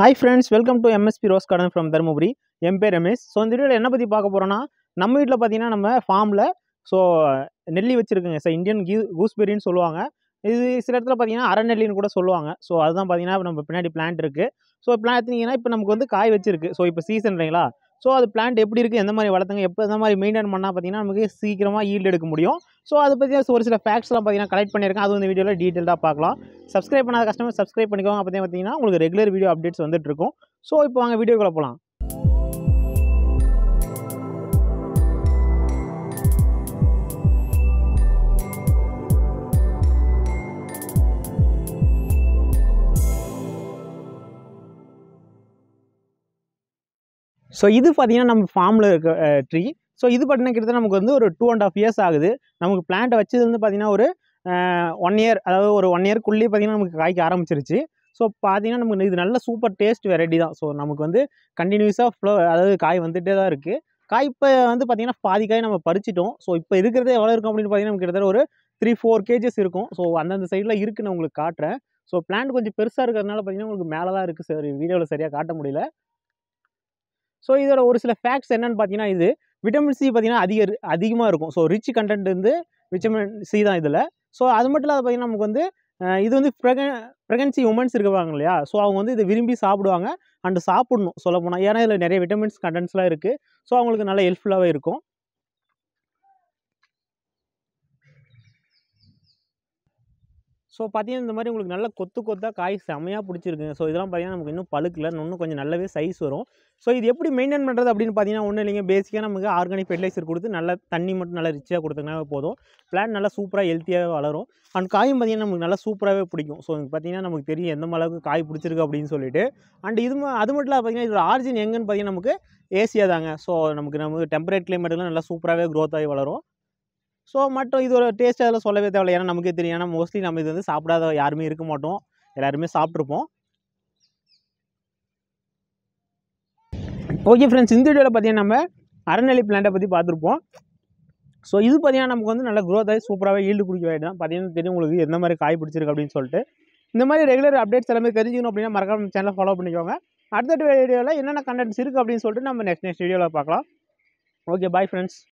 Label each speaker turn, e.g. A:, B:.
A: hi friends welcome to MSP rose garden from Dharmapuri என் பேர் Ramesh so இந்த வீடியோவில் என்ன பற்றி பார்க்க போகிறோன்னா நம்ம வீட்டில் பார்த்தீங்கன்னா நம்ம ஃபார்மில் ஸோ நெல்லி வச்சுருக்குங்க சார் இந்தியன் கீ கூஸ்பெரின்னு சொல்லுவாங்க இது சில இடத்துல பார்த்தீங்கன்னா அரைநெல்லின்னு கூட சொல்லுவாங்க ஸோ அதுதான் பார்த்தீங்கன்னா நம்ம பின்னாடி பிளான்ட் இருக்குது ஸோ பிளான் பார்த்தீங்கன்னா இப்போ நமக்கு வந்து காய் வச்சிருக்கு ஸோ இப்போ சீசன் இல்லைங்களா ஸோ அது பிளான்ட் எப்படி இருக்குது எந்த மாதிரி வளர்த்துங்க எப்போ எந்த மாதிரி மெயின்டைன் பண்ணால் பார்த்தீங்கன்னா நமக்கு சீக்கிரமாக ஈல்டு எடுக்க முடியும் ஸோ அதை பற்றி ஒரு சில ஃபேக்ட்ஸ்லாம் பார்த்தீங்கன்னா கலெக்ட் பண்ணியிருக்கேன் அது இந்த வீடியோவில் டீட்டெயிலாக பார்க்கலாம் சப்ஸ்கிரைப் பண்ணாத கஸ்டமர் சப்ஸ்கிரைப் பண்ணிக்கோங்க அப்போ பார்த்தீங்கன்னா உங்களுக்கு ரெகுலர் வீடியோ அப்டேட்ஸ் வந்துட்டு இருக்கும் ஸோ இப்போ வாங்க வீடியோக்குள்ள போகலாம் ஸோ இது பார்த்தீங்கன்னா நம்ம ஃபார்மில் இருக்க ட்ரீ ஸோ இது பார்த்தீங்கன்னா கிட்டத்தட்ட நமக்கு வந்து ஒரு டூ அண்ட் ஆஃப் இயர்ஸ் ஆகுது நமக்கு பிளான்ட் வச்சது வந்து பார்த்தீங்கன்னா ஒரு ஒன் இயர் அதாவது ஒரு ஒன் இயர்க்குள்ளேயே பார்த்தீங்கன்னா நமக்கு காய்க்க ஆரம்பிச்சிருச்சு ஸோ பார்த்தீங்கன்னா நமக்கு இது நல்ல சூப்பர் டேஸ்ட் வெரைட்டி தான் ஸோ நமக்கு வந்து கண்டினியூஸாக ஃப்ளோ அதாவது காய் வந்துகிட்டே தான் இருக்குது காய் இப்போ வந்து பார்த்தீங்கன்னா பாதி காய் நம்ம பறிச்சிட்டோம் ஸோ இப்போ இருக்கிறது எவ்வளோ இருக்கும் அப்படின்னு பார்த்தீங்கன்னா நமக்கு கிட்டத்தட்ட ஒரு த்ரீ ஃபோர் கேஜஸ் இருக்கும் ஸோ அந்தந்த சைடில் இருக்குன்னு நான் உங்களுக்கு காட்டுறேன் ஸோ பிளான்ட் கொஞ்சம் பெருசாக இருக்கிறதுனால பார்த்தீங்கன்னா உங்களுக்கு மேலே தான் இருக்குது சரி வீடியோவில் சரியாக காட்ட முடியல ஸோ இதோட ஒரு சில ஃபேக்ட்ஸ் என்னென்னு பார்த்தீங்கன்னா இது விட்டமின் சி பார்த்தீங்கன்னா அதிக அதிகமாக இருக்கும் ஸோ ரிச் கண்டென்ட் வந்து விட்டமின் சி தான் இதில் ஸோ அது மட்டும் இல்லாத பார்த்தீங்கன்னா நமக்கு வந்து இது வந்து ப்ரெக ப்ரெக்னன்சி உமன்ஸ் இருக்காங்க இல்லையா ஸோ அவங்க வந்து இதை விரும்பி சாப்பிடுவாங்க அண்டு சாப்பிடணும் சொல்ல போனால் ஏன்னா இதில் நிறைய விட்டமின்ஸ் கண்டென்ட்ஸ்லாம் இருக்குது ஸோ அவங்களுக்கு நல்ல ஹெல்ப்ஃபுல்லாகவே இருக்கும் ஸோ பார்த்தீங்கன்னா இந்த மாதிரி உங்களுக்கு நல்ல கொத்து கொத்தாக காய் செமையாக பிடிச்சிருக்குங்க ஸோ இதெல்லாம் பார்த்தீங்கன்னா நமக்கு இன்னும் பழுக்கல இன்னும் கொஞ்சம் நல்லாவே சைஸ் வரும் ஸோ இது எப்படி மெயின்டைன் பண்ணுறது அப்படின்னு பார்த்தீங்கன்னா ஒன்றும் இல்லைங்க பேசிக்காக நமக்கு ஆர்கானிக் ஃபெர்டிலைசர் கொடுத்து நல்ல தண்ணி மட்டும் நல்லா ரிச்சாக கொடுத்தீங்கன்னா போதும் பிளான் நல்லா சூப்பராக ஹெல்த்தியாக வளரும் அண்ட் காயும் பார்த்தீங்கன்னா நமக்கு நல்லா சூப்பராகவே பிடிக்கும் ஸோ பார்த்தீங்கன்னா நமக்கு தெரியும் எந்த அளவுக்கு காய் பிடிச்சிருக்கு அப்படின்னு சொல்லிட்டு அண்ட் இது அது மட்டும் இல்லாமல் பார்த்தீங்கன்னா இதோட ஆரிஜின் எங்கன்னு பார்த்தீங்கன்னா நமக்கு ஏசியா தாங்க ஸோ நமக்கு நமக்கு டெம்பரேட் கிளைமேட்லாம் நல்லா சூப்பராகவே க்ரோத் ஆகி வளரும் ஸோ மற்றும் இதோட டேஸ்ட் அதெல்லாம் சொல்லவே தேவையில்லை ஏன்னா நமக்கே தெரியும் ஏன்னா மோஸ்ட்லி நம்ம இது வந்து சாப்பிடாத யாருமே இருக்க மாட்டோம் எல்லாருமே சாப்பிட்ருப்போம் ஓகே ஃப்ரெண்ட்ஸ் இந்த வீடியோவில் பார்த்தீங்கன்னா நம்ம அறநெல்லி பிளான்ட்டை பற்றி பார்த்துருப்போம் ஸோ இது பார்த்தீங்கன்னா நமக்கு வந்து நல்லா க்ரோத் ஆகி சூப்பராகவே ஈல்டு குடிக்க வேண்டாம் பார்த்தீங்கன்னா தெரியும் உங்களுக்கு எந்த மாதிரி காய் பிடிச்சிருக்கு அப்படின்னு சொல்லிட்டு இந்த மாதிரி ரெகுலர் அப்டேட்ஸ் எல்லாமே தெரிஞ்சுக்கணும் அப்படின்னா மறக்காம சேனலை ஃபாலோ பண்ணிக்கோங்க அடுத்த வீடியோவில் என்னென்ன கண்டென்ட்ஸ் இருக்குது அப்படின்னு சொல்லிட்டு நம்ம நெக்ஸ்ட் நெக்ஸ்ட் வீடியோவில் பார்க்கலாம் ஓகே பாய் ஃப்ரெண்ட்ஸ்